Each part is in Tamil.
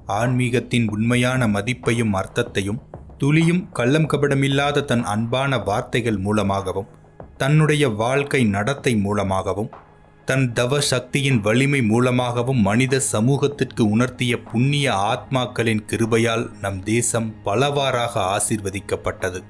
ஆன்மீகத்தின் உண்மையான மதிப்பையும் அர்த்தத்தையும் துளியும் கள்ளம் கபடமில்லாத தன் அன்பான வார்த்தைகள் மூலமாகவும் தன்னுடைய வாழ்க்கை நடத்தை மூலமாகவும் தன் தவ சக்தியின் வலிமை மூலமாகவும் மனித சமூகத்திற்கு உணர்த்திய புண்ணிய ஆத்மாக்களின் கிருபையால் நம் தேசம் பலவாறாக ஆசிர்வதிக்கப்பட்டது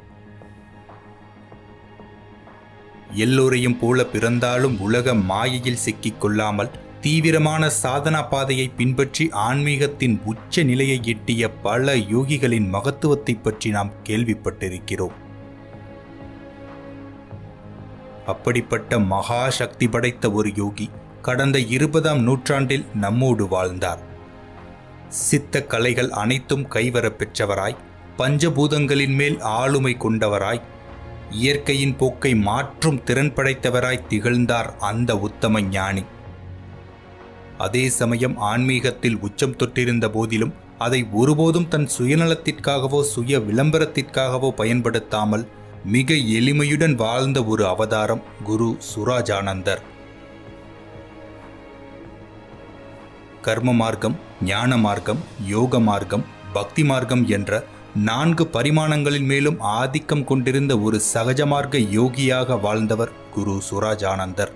எல்லோரையும் போல பிறந்தாலும் உலக மாயையில் சிக்கிக் கொள்ளாமல் தீவிரமான சாதனா பாதையை பின்பற்றி ஆன்மீகத்தின் உச்ச நிலையை எட்டிய பல யோகிகளின் மகத்துவத்தை பற்றி நாம் கேள்விப்பட்டிருக்கிறோம் அப்படிப்பட்ட மகா சக்தி படைத்த ஒரு யோகி கடந்த இருபதாம் நூற்றாண்டில் நம்மோடு வாழ்ந்தார் சித்த கலைகள் அனைத்தும் கைவரப் பெற்றவராய் பஞ்சபூதங்களின் மேல் ஆளுமை கொண்டவராய் இயற்கையின் போக்கை மாற்றும் திறன் படைத்தவராய் திகழ்ந்தார் அந்த உத்தம ஞானி அதே சமயம் ஆன்மீகத்தில் உச்சம் தொட்டிருந்த போதிலும் அதை ஒருபோதும் தன் சுயநலத்திற்காகவோ சுய விளம்பரத்திற்காகவோ பயன்படுத்தாமல் மிக எளிமையுடன் வாழ்ந்த ஒரு அவதாரம் குரு சுராஜானந்தர் கர்ம மார்க்கம் ஞான மார்க்கம் யோக மார்க்கம் பக்தி மார்க்கம் என்ற நான்கு பரிமாணங்களின் மேலும் ஆதிக்கம் கொண்டிருந்த ஒரு சகஜமார்க்க யோகியாக வாழ்ந்தவர் குரு சுராஜானந்தர்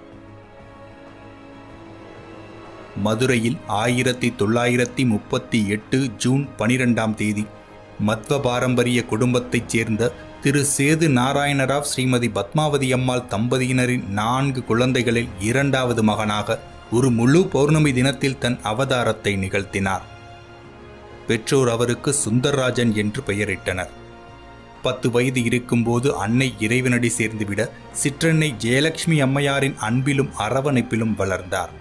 மதுரையில் ஆயிரத்தி தொள்ளாயிரத்தி முப்பத்தி எட்டு ஜூன் பனிரெண்டாம் தேதி மத்வ பாரம்பரிய குடும்பத்தைச் சேர்ந்த திரு சேது நாராயணராவ் ஸ்ரீமதி பத்மாவதி அம்மாள் தம்பதியினரின் நான்கு குழந்தைகளில் இரண்டாவது மகனாக ஒரு முழு பௌர்ணமி தினத்தில் தன் அவதாரத்தை நிகழ்த்தினார் பெற்றோர் அவருக்கு சுந்தர்ராஜன் என்று பெயரிட்டனர் பத்து வயது இருக்கும்போது அன்னை இறைவனடி சேர்ந்துவிட சிற்றன்னை ஜெயலட்சுமி அம்மையாரின் அன்பிலும் அரவணைப்பிலும் வளர்ந்தார்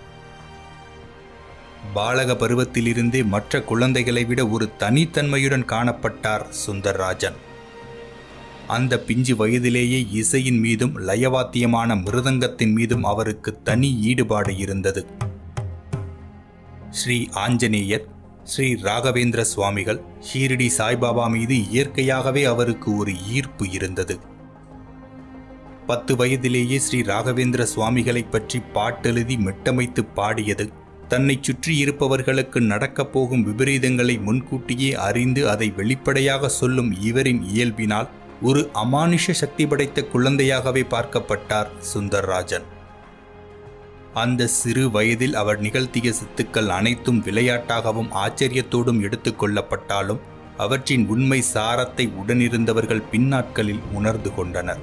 பாலக பருவத்திலிருந்தே மற்ற குழந்தைகளை விட ஒரு தனித்தன்மையுடன் காணப்பட்டார் சுந்தர்ராஜன் அந்த பிஞ்சு வயதிலேயே இசையின் மீதும் லயவாத்தியமான மிருதங்கத்தின் மீதும் அவருக்கு தனி ஈடுபாடு இருந்தது ஸ்ரீ ஆஞ்சநேயர் ஸ்ரீ ராகவேந்திர சுவாமிகள் ஷீரடி சாய்பாபா மீது இயற்கையாகவே அவருக்கு ஒரு ஈர்ப்பு இருந்தது பத்து வயதிலேயே ஸ்ரீ ராகவேந்திர சுவாமிகளை பற்றி பாட்டெழுதி மெட்டமைத்து பாடியது தன்னை சுற்றி இருப்பவர்களுக்கு நடக்கப் போகும் விபரீதங்களை முன்கூட்டியே அறிந்து அதை வெளிப்படையாக சொல்லும் இவரின் இயல்பினால் ஒரு அமானுஷ சக்தி படைத்த குழந்தையாகவே பார்க்கப்பட்டார் சுந்தர்ராஜன் அந்த சிறு வயதில் அவர் நிகழ்த்திய சித்துக்கள் அனைத்தும் விளையாட்டாகவும் ஆச்சரியத்தோடும் எடுத்துக்கொள்ளப்பட்டாலும் அவற்றின் உண்மை சாரத்தை உடனிருந்தவர்கள் பின்னாட்களில் உணர்ந்து கொண்டனர்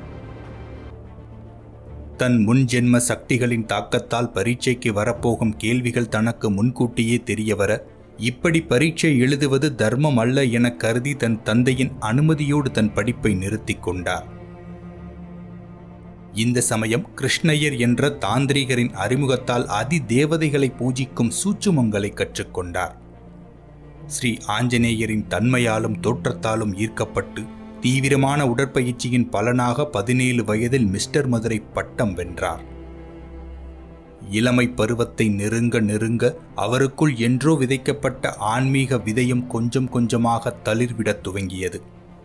தன் முன்ஜென்ம சக்திகளின் தாக்கத்தால் பரீட்சைக்கு வரப்போகும் கேள்விகள் தனக்கு முன்கூட்டியே தெரியவர இப்படி பரீட்சை எழுதுவது தர்மம் அல்ல என கருதி தன் தந்தையின் அனுமதியோடு தன் படிப்பை நிறுத்திக் கொண்டார் இந்த சமயம் கிருஷ்ணய்யர் என்ற தாந்திரிகரின் அறிமுகத்தால் அதி தேவதைகளை பூஜிக்கும் சூச்சுமங்களை கற்றுக்கொண்டார் ஸ்ரீ ஆஞ்சநேயரின் தன்மையாலும் தோற்றத்தாலும் ஈர்க்கப்பட்டு தீவிரமான உடற்பயிற்சியின் பலனாக பதினேழு வயதில் மிஸ்டர் மதுரை பட்டம் வென்றார் இளமை பருவத்தை நெருங்க நெருங்க அவருக்குள் என்றோ விதைக்கப்பட்ட ஆன்மீக விதையும் கொஞ்சம் கொஞ்சமாக தளிர்விடத் துவங்கியது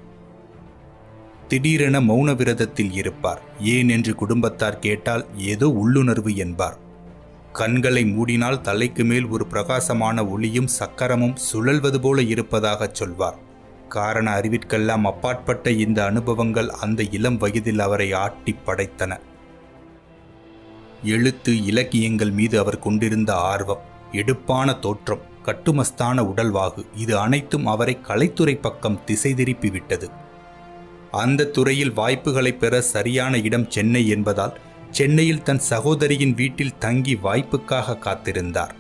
திடீரென மௌன விரதத்தில் இருப்பார் ஏன் என்று குடும்பத்தார் கேட்டால் ஏதோ உள்ளுணர்வு என்பார் கண்களை மூடினால் தலைக்கு மேல் ஒரு பிரகாசமான ஒளியும் சக்கரமும் சுழல்வது போல இருப்பதாகச் சொல்வார் காரண அறிவிற்கெல்லாம் அப்பாற்பட்ட இந்த அனுபவங்கள் அந்த இளம் வயதில் அவரை ஆட்டி படைத்தன எழுத்து இலக்கியங்கள் மீது அவர் கொண்டிருந்த ஆர்வம் எடுப்பான தோற்றம் கட்டுமஸ்தான உடல்வாகு இது அனைத்தும் அவரை கலைத்துறை பக்கம் திசை திருப்பி விட்டது அந்த துறையில் வாய்ப்புகளை பெற சரியான இடம் சென்னை என்பதால் சென்னையில் தன் சகோதரியின் வீட்டில் தங்கி வாய்ப்புக்காக காத்திருந்தார்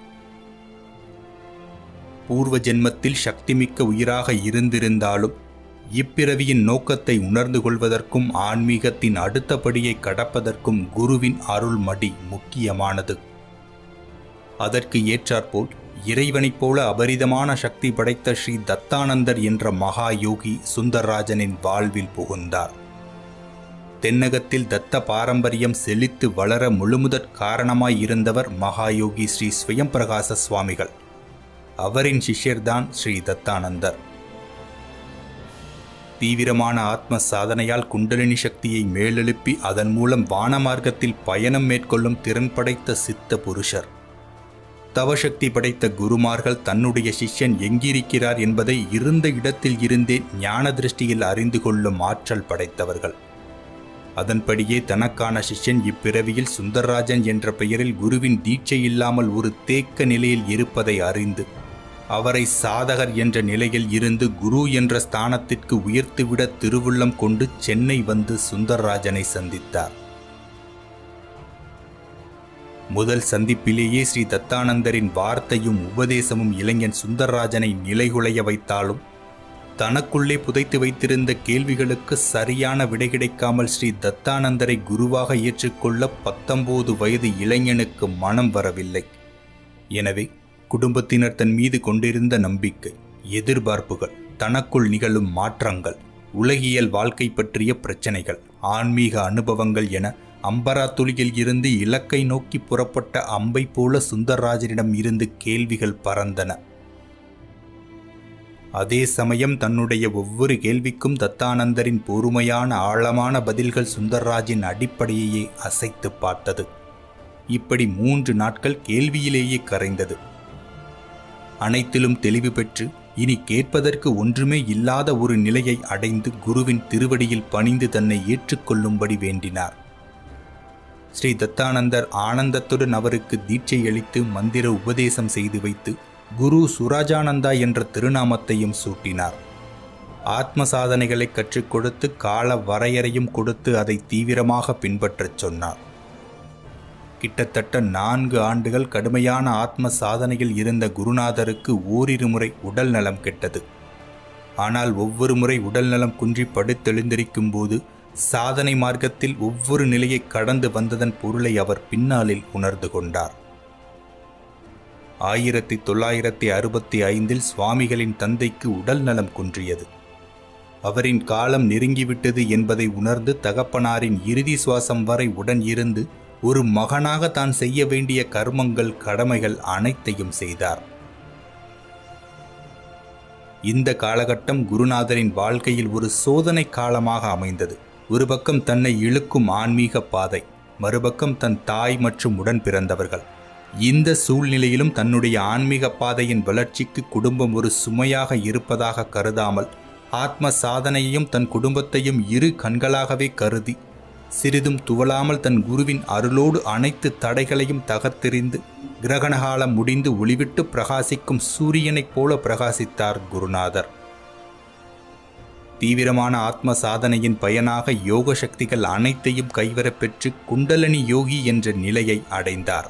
பூர்வ ஜென்மத்தில் சக்திமிக்க உயிராக இருந்திருந்தாலும் இப்பிறவியின் நோக்கத்தை உணர்ந்து கொள்வதற்கும் ஆன்மீகத்தின் அடுத்த படியை கடப்பதற்கும் குருவின் அருள்மடி முக்கியமானது அதற்கு ஏற்றாற்போல் இறைவனைப் போல அபரிதமான சக்தி படைத்த ஸ்ரீ தத்தானந்தர் என்ற மகா யோகி சுந்தர்ராஜனின் வாழ்வில் புகுந்தார் தென்னகத்தில் தத்த பாரம்பரியம் செழித்து வளர முழுமுதற் காரணமாய் இருந்தவர் மகாயோகி ஸ்ரீ ஸ்வயம்பிரகாச சுவாமிகள் அவரின் சிஷ்யர்தான் ஸ்ரீ தத்தானந்தர் தீவிரமான ஆத்ம சாதனையால் குண்டலினி சக்தியை மேலெழுப்பி அதன் மூலம் வானமார்க்கத்தில் பயணம் மேற்கொள்ளும் திறன் படைத்த சித்த புருஷர் தவசக்தி படைத்த குருமார்கள் தன்னுடைய சிஷ்யன் எங்கிருக்கிறார் என்பதை இருந்த இடத்தில் இருந்தே ஞான திருஷ்டியில் அறிந்து கொள்ளும் ஆற்றல் படைத்தவர்கள் அதன்படியே தனக்கான சிஷ்யன் இப்பிறவியில் சுந்தரராஜன் என்ற பெயரில் குருவின் தீட்சை இல்லாமல் ஒரு தேக்க நிலையில் இருப்பதை அறிந்து அவரை சாதகர் என்ற நிலையில் இருந்து குரு என்ற ஸ்தானத்திற்கு உயர்த்திவிட திருவுள்ளம் கொண்டு சென்னை வந்து சுந்தரராஜனை சந்தித்தார் முதல் சந்திப்பிலேயே ஸ்ரீ தத்தானந்தரின் வார்த்தையும் உபதேசமும் இளைஞன் சுந்தரராஜனை நிலைகுலைய வைத்தாலும் தனக்குள்ளே புதைத்து வைத்திருந்த கேள்விகளுக்கு சரியான விடை கிடைக்காமல் ஸ்ரீ தத்தானந்தரை குருவாக ஏற்றுக்கொள்ள பத்தொன்பது வயது இளைஞனுக்கு மனம் வரவில்லை எனவே குடும்பத்தினர் தன் மீது கொண்டிருந்த நம்பிக்கை எதிர்பார்ப்புகள் தனக்குள் நிகழும் மாற்றங்கள் உலகியல் வாழ்க்கை பற்றிய பிரச்சனைகள் ஆன்மீக அனுபவங்கள் என அம்பரா துளியில் இருந்து இலக்கை நோக்கி புறப்பட்ட அம்பை போல சுந்தரராஜனிடம் இருந்து கேள்விகள் பறந்தன அதே சமயம் தன்னுடைய ஒவ்வொரு கேள்விக்கும் தத்தானந்தரின் பொறுமையான ஆழமான பதில்கள் சுந்தர்ராஜின் அடிப்படையையே அசைத்து பார்த்தது இப்படி மூன்று நாட்கள் கேள்வியிலேயே கரைந்தது அனைத்திலும் தெளிவு பெற்று இனி கேட்பதற்கு ஒன்றுமே இல்லாத ஒரு நிலையை அடைந்து குருவின் திருவடியில் பணிந்து தன்னை ஏற்றுக்கொள்ளும்படி வேண்டினார் ஸ்ரீ தத்தானந்தர் ஆனந்தத்துடன் அவருக்கு தீட்சை அளித்து மந்திர உபதேசம் செய்து வைத்து குரு சுராஜானந்தா என்ற திருநாமத்தையும் சூட்டினார் ஆத்ம சாதனைகளை கற்றுக் கொடுத்து கால வரையறையும் கொடுத்து அதை தீவிரமாக பின்பற்றச் சொன்னார் கிட்டத்தட்ட நான்கு ஆண்டுகள் கடுமையான ஆத்ம சாதனையில் இருந்த குருநாதருக்கு ஓரிரு முறை உடல் நலம் கெட்டது ஆனால் ஒவ்வொரு முறை உடல் நலம் குன்றி படுத்தெழுந்திருக்கும் போது சாதனை மார்க்கத்தில் ஒவ்வொரு நிலையை கடந்து வந்ததன் பொருளை அவர் பின்னாளில் உணர்ந்து கொண்டார் ஆயிரத்தி தொள்ளாயிரத்தி அறுபத்தி ஐந்தில் சுவாமிகளின் தந்தைக்கு உடல் நலம் குன்றியது அவரின் காலம் நெருங்கிவிட்டது என்பதை உணர்ந்து தகப்பனாரின் இறுதி சுவாசம் வரை உடன் இருந்து ஒரு மகனாக தான் செய்ய வேண்டிய கர்மங்கள் கடமைகள் அனைத்தையும் செய்தார் இந்த காலகட்டம் குருநாதரின் வாழ்க்கையில் ஒரு சோதனை காலமாக அமைந்தது ஒரு பக்கம் தன்னை இழுக்கும் ஆன்மீக பாதை மறுபக்கம் தன் தாய் மற்றும் உடன் பிறந்தவர்கள் இந்த சூழ்நிலையிலும் தன்னுடைய ஆன்மீக பாதையின் வளர்ச்சிக்கு குடும்பம் ஒரு சுமையாக இருப்பதாக கருதாமல் ஆத்ம சாதனையையும் தன் குடும்பத்தையும் இரு கண்களாகவே கருதி சிறிதும் துவளாமல் தன் குருவின் அருளோடு அனைத்து தடைகளையும் தகர்த்தெறிந்து கிரகணகாலம் முடிந்து ஒளிவிட்டு பிரகாசிக்கும் சூரியனைப் போல பிரகாசித்தார் குருநாதர் தீவிரமான ஆத்ம சாதனையின் பயனாக யோக சக்திகள் அனைத்தையும் கைவரப் பெற்று குண்டலனி யோகி என்ற நிலையை அடைந்தார்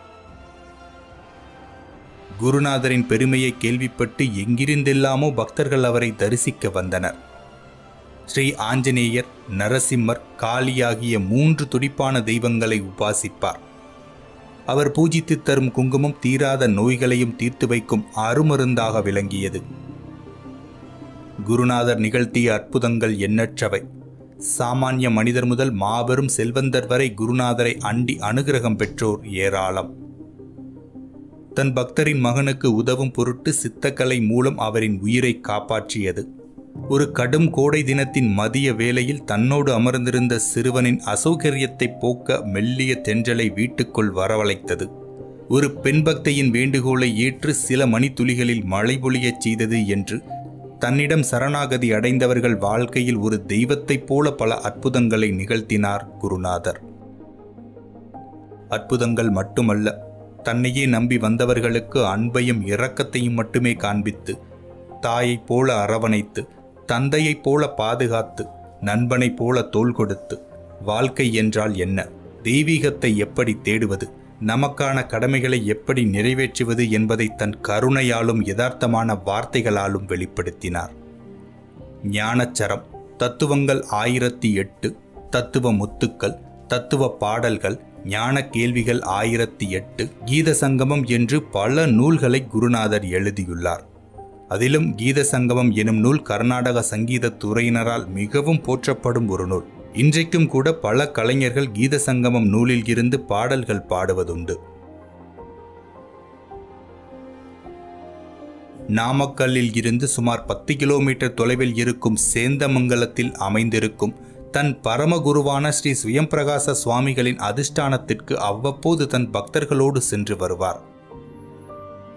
குருநாதரின் பெருமையை கேள்விப்பட்டு எங்கிருந்தெல்லாமோ பக்தர்கள் அவரை தரிசிக்க வந்தனர் ஸ்ரீ ஆஞ்சநேயர் நரசிம்மர் காளி ஆகிய மூன்று துடிப்பான தெய்வங்களை உபாசிப்பார் அவர் பூஜித்து தரும் குங்குமம் தீராத நோய்களையும் தீர்த்து வைக்கும் அருமருந்தாக விளங்கியது குருநாதர் நிகழ்த்திய அற்புதங்கள் எண்ணற்றவை சாமானிய மனிதர் முதல் மாபெரும் செல்வந்தர் வரை குருநாதரை அண்டி அனுகிரகம் பெற்றோர் ஏராளம் தன் பக்தரின் மகனுக்கு உதவும் பொருட்டு சித்தக்கலை மூலம் அவரின் உயிரை காப்பாற்றியது ஒரு கடும் கோடை தினத்தின் மதிய வேளையில் தன்னோடு அமர்ந்திருந்த சிறுவனின் அசௌகரியத்தை போக்க மெல்லிய தென்றலை வீட்டுக்குள் வரவழைத்தது ஒரு பெண் பக்தையின் வேண்டுகோளை ஏற்று சில மணித்துளிகளில் மழை பொழியச் செய்தது என்று தன்னிடம் சரணாகதி அடைந்தவர்கள் வாழ்க்கையில் ஒரு தெய்வத்தைப் போல பல அற்புதங்களை நிகழ்த்தினார் குருநாதர் அற்புதங்கள் மட்டுமல்ல தன்னையே நம்பி வந்தவர்களுக்கு அன்பையும் இரக்கத்தையும் மட்டுமே காண்பித்து தாயைப் போல அரவணைத்து தந்தையைப் போல பாதுகாத்து நண்பனைப் போல தோள் கொடுத்து வாழ்க்கை என்றால் என்ன தெய்வீகத்தை எப்படி தேடுவது நமக்கான கடமைகளை எப்படி நிறைவேற்றுவது என்பதை தன் கருணையாலும் யதார்த்தமான வார்த்தைகளாலும் வெளிப்படுத்தினார் ஞானச்சரம் தத்துவங்கள் ஆயிரத்தி எட்டு தத்துவ முத்துக்கள் தத்துவ பாடல்கள் ஞான கேள்விகள் ஆயிரத்தி எட்டு கீத சங்கமம் என்று பல நூல்களை குருநாதர் எழுதியுள்ளார் அதிலும் கீத சங்கமம் எனும் நூல் கர்நாடக சங்கீத துறையினரால் மிகவும் போற்றப்படும் ஒரு நூல் இன்றைக்கும் கூட பல கலைஞர்கள் கீத சங்கமம் நூலில் இருந்து பாடல்கள் பாடுவதுண்டு நாமக்கல்லில் இருந்து சுமார் பத்து கிலோமீட்டர் தொலைவில் இருக்கும் சேந்தமங்கலத்தில் அமைந்திருக்கும் தன் பரமகுருவான ஸ்ரீ சுயம்பிரகாச சுவாமிகளின் அதிஷ்டானத்திற்கு அவ்வப்போது தன் பக்தர்களோடு சென்று வருவார்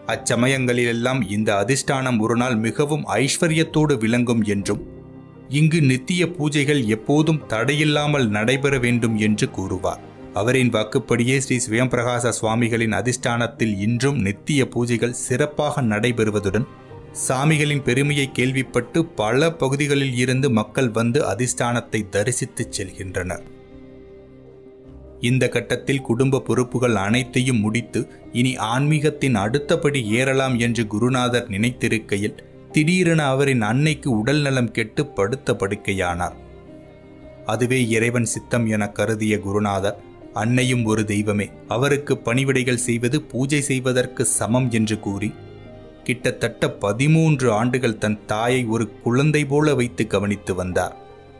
அச்சமயங்களிலெல்லாம் இந்த அதிஷ்டானம் ஒரு நாள் மிகவும் ஐஸ்வர்யத்தோடு விளங்கும் என்றும் இங்கு நித்திய பூஜைகள் எப்போதும் தடையில்லாமல் நடைபெற வேண்டும் என்று கூறுவார் அவரின் வாக்குப்படியே ஸ்ரீ சிவம்பிரகாச சுவாமிகளின் அதிஷ்டானத்தில் இன்றும் நித்திய பூஜைகள் சிறப்பாக நடைபெறுவதுடன் சாமிகளின் பெருமையை கேள்விப்பட்டு பல பகுதிகளில் இருந்து மக்கள் வந்து அதிஷ்டானத்தை தரிசித்துச் செல்கின்றனர் இந்த கட்டத்தில் குடும்ப பொறுப்புகள் அனைத்தையும் முடித்து இனி ஆன்மீகத்தின் அடுத்தபடி ஏறலாம் என்று குருநாதர் நினைத்திருக்கையில் திடீரென அவரின் அன்னைக்கு உடல் நலம் கெட்டு படுத்த படுக்கையானார் அதுவே இறைவன் சித்தம் என கருதிய குருநாதர் அன்னையும் ஒரு தெய்வமே அவருக்கு பணிவிடைகள் செய்வது பூஜை செய்வதற்கு சமம் என்று கூறி கிட்டத்தட்ட பதிமூன்று ஆண்டுகள் தன் தாயை ஒரு குழந்தை போல வைத்து கவனித்து வந்தார்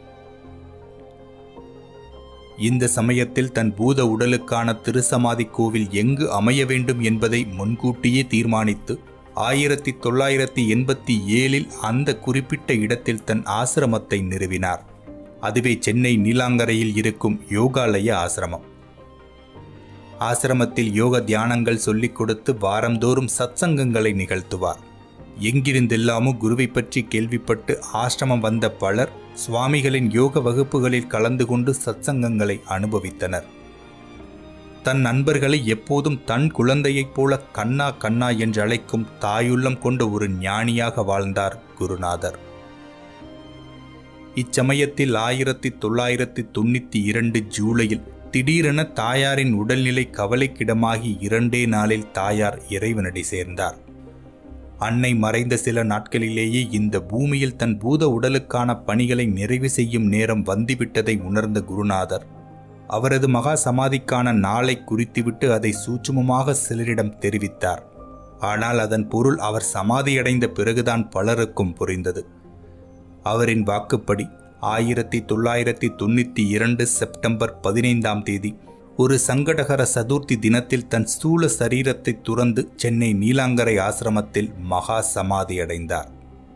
இந்த சமயத்தில் தன் பூத உடலுக்கான திருசமாதி கோவில் எங்கு அமைய வேண்டும் என்பதை முன்கூட்டியே தீர்மானித்து ஆயிரத்தி தொள்ளாயிரத்தி எண்பத்தி ஏழில் அந்த குறிப்பிட்ட இடத்தில் தன் ஆசிரமத்தை நிறுவினார் அதுவே சென்னை நீலாங்கரையில் இருக்கும் யோகாலய ஆசிரமம் ஆசிரமத்தில் யோக தியானங்கள் சொல்லிக் கொடுத்து வாரந்தோறும் சத்சங்கங்களை நிகழ்த்துவார் எங்கிருந்தெல்லாமோ குருவை பற்றி கேள்விப்பட்டு ஆசிரமம் வந்த பலர் சுவாமிகளின் யோக வகுப்புகளில் கலந்து கொண்டு சத்சங்கங்களை அனுபவித்தனர் தன் நண்பர்களை எப்போதும் தன் குழந்தையைப் போல கண்ணா கண்ணா என்று அழைக்கும் தாயுள்ளம் கொண்ட ஒரு ஞானியாக வாழ்ந்தார் குருநாதர் இச்சமயத்தில் ஆயிரத்தி தொள்ளாயிரத்தி தொண்ணூற்றி இரண்டு ஜூலையில் திடீரென தாயாரின் உடல்நிலை கவலைக்கிடமாகி இரண்டே நாளில் தாயார் இறைவனடி சேர்ந்தார் அன்னை மறைந்த சில நாட்களிலேயே இந்த பூமியில் தன் பூத உடலுக்கான பணிகளை நிறைவு செய்யும் நேரம் வந்துவிட்டதை உணர்ந்த குருநாதர் அவரது மகா சமாதிக்கான நாளை குறித்துவிட்டு அதை சூட்சுமமாக சிலரிடம் தெரிவித்தார் ஆனால் அதன் பொருள் அவர் சமாதியடைந்த பிறகுதான் பலருக்கும் புரிந்தது அவரின் வாக்குப்படி ஆயிரத்தி தொள்ளாயிரத்தி தொண்ணூற்றி இரண்டு செப்டம்பர் பதினைந்தாம் தேதி ஒரு சங்கடகர சதுர்த்தி தினத்தில் தன் ஸ்தூல சரீரத்தை துறந்து சென்னை நீலாங்கரை ஆசிரமத்தில் மகா சமாதியடைந்தார்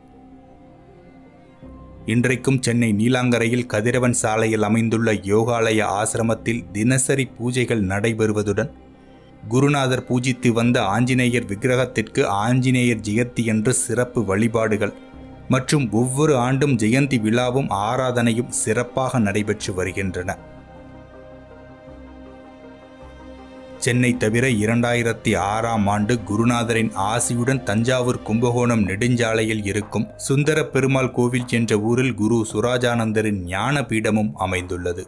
இன்றைக்கும் சென்னை நீலாங்கரையில் கதிரவன் சாலையில் அமைந்துள்ள யோகாலய ஆசிரமத்தில் தினசரி பூஜைகள் நடைபெறுவதுடன் குருநாதர் பூஜித்து வந்த ஆஞ்சநேயர் விக்கிரகத்திற்கு ஆஞ்சநேயர் ஜெயந்தி என்று சிறப்பு வழிபாடுகள் மற்றும் ஒவ்வொரு ஆண்டும் ஜெயந்தி விழாவும் ஆராதனையும் சிறப்பாக நடைபெற்று வருகின்றன சென்னை தவிர இரண்டாயிரத்தி ஆறாம் ஆண்டு குருநாதரின் ஆசியுடன் தஞ்சாவூர் கும்பகோணம் நெடுஞ்சாலையில் இருக்கும் சுந்தர பெருமாள் கோவில் என்ற ஊரில் குரு சுராஜானந்தரின் ஞான பீடமும் அமைந்துள்ளது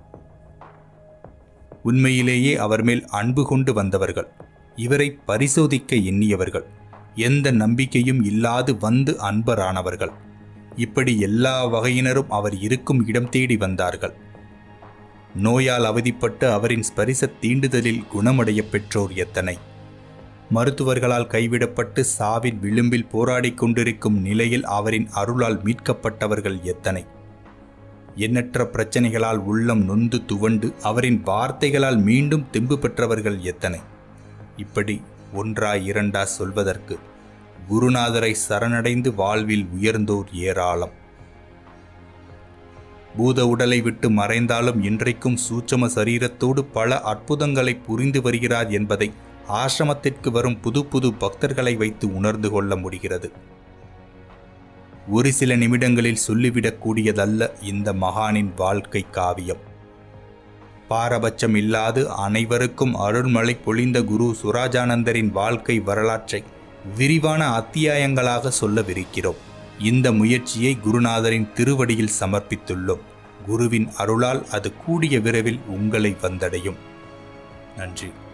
உண்மையிலேயே அவர் மேல் அன்பு கொண்டு வந்தவர்கள் இவரை பரிசோதிக்க எண்ணியவர்கள் எந்த நம்பிக்கையும் இல்லாது வந்து அன்பரானவர்கள் இப்படி எல்லா வகையினரும் அவர் இருக்கும் இடம் தேடி வந்தார்கள் நோயால் அவதிப்பட்டு அவரின் ஸ்பரிச தீண்டுதலில் குணமடைய பெற்றோர் எத்தனை மருத்துவர்களால் கைவிடப்பட்டு சாவின் விளிம்பில் போராடிக் கொண்டிருக்கும் நிலையில் அவரின் அருளால் மீட்கப்பட்டவர்கள் எத்தனை எண்ணற்ற பிரச்சனைகளால் உள்ளம் நொந்து துவண்டு அவரின் வார்த்தைகளால் மீண்டும் தெம்பு பெற்றவர்கள் எத்தனை இப்படி ஒன்றா இரண்டா சொல்வதற்கு குருநாதரை சரணடைந்து வாழ்வில் உயர்ந்தோர் ஏராளம் பூத உடலை விட்டு மறைந்தாலும் இன்றைக்கும் சூட்சம சரீரத்தோடு பல அற்புதங்களை புரிந்து வருகிறார் என்பதை ஆசிரமத்திற்கு வரும் புது புது பக்தர்களை வைத்து உணர்ந்து கொள்ள முடிகிறது ஒரு சில நிமிடங்களில் சொல்லிவிடக்கூடியதல்ல இந்த மகானின் வாழ்க்கை காவியம் பாரபட்சம் இல்லாது அனைவருக்கும் அருள்மழை பொழிந்த குரு சுராஜானந்தரின் வாழ்க்கை வரலாற்றை விரிவான அத்தியாயங்களாக சொல்லவிருக்கிறோம் இந்த முயற்சியை குருநாதரின் திருவடியில் சமர்ப்பித்துள்ளோம் குருவின் அருளால் அது கூடிய விரைவில் உங்களை வந்தடையும் நன்றி